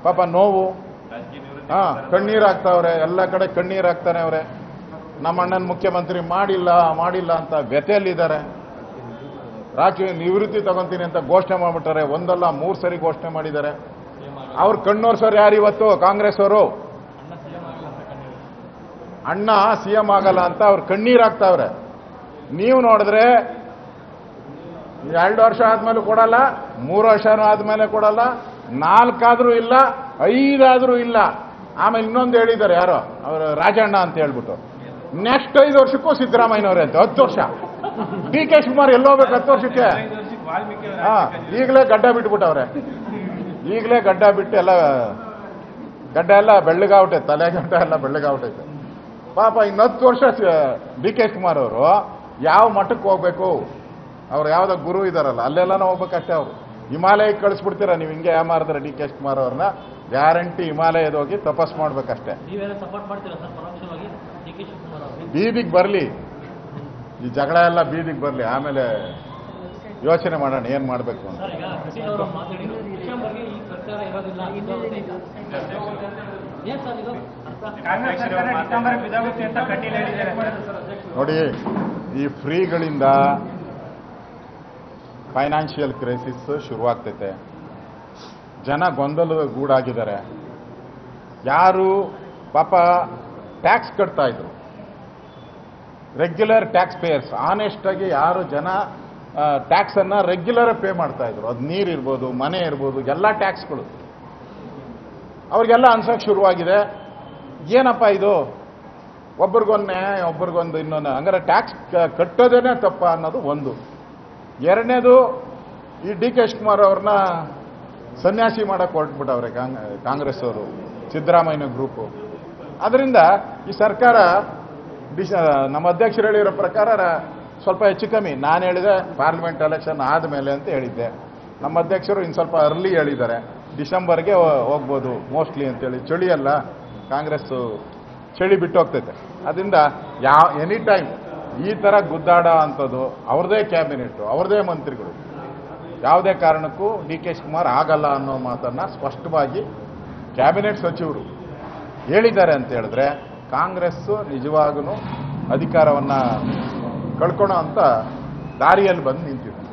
ಪಾಪ ನೋವು ಹಾ ಕಣ್ಣೀರು ಹಾಕ್ತಾವ್ರೆ ಎಲ್ಲ ಕಡೆ ಕಣ್ಣೀರು ಹಾಕ್ತಾನೆ ಅವ್ರೆ ನಮ್ಮ ಅಣ್ಣನ ಮುಖ್ಯಮಂತ್ರಿ ಮಾಡಿಲ್ಲ ಮಾಡಿಲ್ಲ ಅಂತ ವ್ಯಥೆಯಲ್ಲಿದ್ದಾರೆ ರಾಜಕೀಯ ನಿವೃತ್ತಿ ತಗೊಂತೀನಿ ಅಂತ ಘೋಷಣೆ ಮಾಡ್ಬಿಟ್ಟಾರೆ ಒಂದಲ್ಲ ಮೂರು ಸರಿ ಘೋಷಣೆ ಮಾಡಿದ್ದಾರೆ ಅವ್ರು ಕಣ್ಣೋರ್ಸೋರು ಯಾರು ಇವತ್ತು ಕಾಂಗ್ರೆಸ್ ಅವರು ಅಣ್ಣ ಸಿ ಎಂ ಆಗಲ್ಲ ಅಂತ ಅವ್ರು ಕಣ್ಣೀರು ಹಾಕ್ತಾವ್ರೆ ನೀವು ನೋಡಿದ್ರೆ ಎರಡು ವರ್ಷ ಆದ್ಮೇಲೆ ಕೊಡಲ್ಲ ಮೂರು ವರ್ಷನೂ ಆದ್ಮೇಲೆ ಕೊಡಲ್ಲ ನಾಲ್ಕಾದ್ರೂ ಇಲ್ಲ ಐದಾದ್ರೂ ಇಲ್ಲ ಆಮೇಲೆ ಇನ್ನೊಂದು ಹೇಳಿದ್ದಾರೆ ಯಾರೋ ಅವರು ರಾಜಣ್ಣ ಅಂತ ಹೇಳ್ಬಿಟ್ಟು ನೆಕ್ಸ್ಟ್ ಐದು ವರ್ಷಕ್ಕೂ ಸಿದ್ದರಾಮಯ್ಯನವರೇ ಅಂತ ಹತ್ತು ವರ್ಷ ಡಿ ಕೆ ಶಿವಕುಮಾರ್ ಎಲ್ಲೋಗ್ಬೇಕು ಹತ್ತು ವರ್ಷಕ್ಕೆ ಹಾ ಈಗಲೇ ಗಡ್ಡ ಬಿಟ್ಬಿಟ್ಟವ್ರೆ ಈಗಲೇ ಗಡ್ಡ ಬಿಟ್ಟು ಎಲ್ಲ ಗಡ್ಡ ಎಲ್ಲ ಬೆಳ್ಳಗಾಗ್ಬಿಟ್ಟೈತೆ ತಲೆ ಗಡ್ಡ ಎಲ್ಲ ಬೆಳ್ಳಗಾಗ್ಬಿಟ್ಟೈತೆ ಪಾಪ ಇನ್ನು ಹತ್ತು ವರ್ಷ ಡಿ ಕೆ ಶಿವಕುಮಾರ್ ಅವರು ಯಾವ ಮಠಕ್ಕೆ ಹೋಗ್ಬೇಕು ಅವ್ರು ಯಾವ್ದೋ ಗುರು ಇದಾರಲ್ಲ ಅಲ್ಲೆಲ್ಲನೂ ಹೋಗ್ಬೇಕಷ್ಟೇ ಅವರು ಹಿಮಾಲಯಕ್ಕೆ ಕಳಿಸ್ಬಿಡ್ತೀರಾ ನೀವು ಹಿಂಗೆ ಯಾಮಾರಿದ್ರೆ ಡಿ ಕೆ ಶಿವಕುಮಾರ್ ಅವ್ರನ್ನ ಗ್ಯಾರಂಟಿ ಹಿಮಾಲಯದ ಹೋಗಿ ತಪಸ್ ಮಾಡ್ಬೇಕಷ್ಟೇ ನೀವೆಲ್ಲ ಸಪೋರ್ಟ್ ಮಾಡ್ತೀರಾ ಸರ್ ಪರೋಕ್ಷವಾಗಿ ಡಿ ಕೆ ಶಿವಕುಮಾರ್ ಅವರು ಬೀದಿಗೆ ಬರಲಿ ಈ ಜಗಳ ಎಲ್ಲ ಬೀದಿಗೆ ಬರಲಿ ಆಮೇಲೆ ಯೋಚನೆ ಮಾಡೋಣ ಏನು ಮಾಡಬೇಕು ಅಂತ ಸರ್ ಈಗ ಕಟೀಲ್ ಅವರು ಮಾತಾಡಿದ್ರು ಡಿಸೆಂಬರ್ಗೆ ಈ ಸರ್ಕಾರ ಇರೋದಿಲ್ಲ ಏನ್ ಸರ್ ಇದು ಅರ್ಥ ಕಾಂಗ್ರೆಸ್ ಸರ್ಕಾರ ಡಿಸೆಂಬರ್ ಬಿದ್ದೋಗುತ್ತೆ ಅಂತ ಕಟೀಲ್ ಹೇಳಿದ್ದಾರೆ ನೋಡಿ ಈ ಫ್ರೀಗಳಿಂದ ಫೈನಾನ್ಷಿಯಲ್ ಕ್ರೈಸಿಸ್ ಶುರುವಾಗ್ತೈತೆ ಜನ ಗೊಂದಲದ ಗೂಡಾಗಿದ್ದಾರೆ ಯಾರು ಪಾಪ ಟ್ಯಾಕ್ಸ್ ಕಟ್ತಾ ಇದ್ರು ರೆಗ್ಯುಲರ್ ಟ್ಯಾಕ್ಸ್ ಪೇಯರ್ಸ್ ಆನೆಸ್ಟ್ ಆಗಿ ಯಾರು ಜನ ಟ್ಯಾಕ್ಸ್ ಅನ್ನ ರೆಗ್ಯುಲರ್ ಪೇ ಮಾಡ್ತಾ ಇದ್ರು ಅದು ನೀರು ಇರ್ಬೋದು ಮನೆ ಇರ್ಬೋದು ಎಲ್ಲ ಟ್ಯಾಕ್ಸ್ಗಳು ಅವ್ರಿಗೆಲ್ಲ ಅನ್ಸಕ್ ಶುರುವಾಗಿದೆ ಏನಪ್ಪ ಇದು ಒಬ್ರಿಗೊನ್ನೆ ಒಬ್ರಿಗೊಂದು ಇನ್ನೊಂದು ಹಂಗಾರೆ ಟ್ಯಾಕ್ಸ್ ಕಟ್ಟೋದೇನೆ ತಪ್ಪ ಅನ್ನೋದು ಒಂದು ಎರಡನೇದು ಈ ಡಿ ಕೆ ಶಿವಕುಮಾರ್ ಅವ್ರನ್ನ ಸನ್ಯಾಸಿ ಮಾಡಕ್ಕೆ ಹೊರಟ್ಬಿಟ್ಟವ್ರೆ ಕಾಂಗ್ ಕಾಂಗ್ರೆಸ್ ಅವರು ಸಿದ್ದರಾಮಯ್ಯ ಗ್ರೂಪು ಅದರಿಂದ ಈ ಸರ್ಕಾರ ಡಿಸ ನಮ್ಮ ಅಧ್ಯಕ್ಷರು ಹೇಳಿರೋ ಪ್ರಕಾರ ರ- ಸ್ವಲ್ಪ ಹೆಚ್ಚು ಕಮ್ಮಿ ನಾನು ಹೇಳಿದೆ ಪಾರ್ಲಿಮೆಂಟ್ ಎಲೆಕ್ಷನ್ ಆದಮೇಲೆ ಅಂತ ಹೇಳಿದ್ದೆ ನಮ್ಮ ಅಧ್ಯಕ್ಷರು ಇನ್ನು ಸ್ವಲ್ಪ ಅರ್ಲಿ ಹೇಳಿದ್ದಾರೆ ಡಿಸೆಂಬರ್ಗೆ ಹೋ- ಹೋಗ್ಬೋದು ಮೋಸ್ಟ್ಲಿ ಅಂತೇಳಿ ಚಳಿ ಅಲ್ಲ ಕಾಂಗ್ರೆಸ್ಸು ಚಳಿ ಬಿಟ್ಟು ಹೋಗ್ತೈತೆ ಅದರಿಂದ ಯಾವ ಎನಿ ಟೈಮ್ ಈ ಥರ ಗುದ್ದಾಡ ಅಂಥದ್ದು ಅವ್ರದೇ ಕ್ಯಾಬಿನೆಟ್ಟು ಅವ್ರದೇ ಮಂತ್ರಿಗಳು ಯಾವುದೇ ಕಾರಣಕ್ಕೂ ಡಿ ಕೆ ಶಿವಕುಮಾರ್ ಆಗಲ್ಲ ಅನ್ನೋ ಮಾತನ್ನ ಸ್ಪಷ್ಟವಾಗಿ ಕ್ಯಾಬಿನೆಟ್ ಸಚಿವರು ಹೇಳಿದ್ದಾರೆ ಅಂತ ಹೇಳಿದ್ರೆ ಕಾಂಗ್ರೆಸ್ ನಿಜವಾಗೂ ಅಧಿಕಾರವನ್ನ ಕಳ್ಕೊಳ್ಳೋ ಅಂತ ದಾರಿಯಲ್ಲಿ ಬಂದು ನಿಂತಿದೆ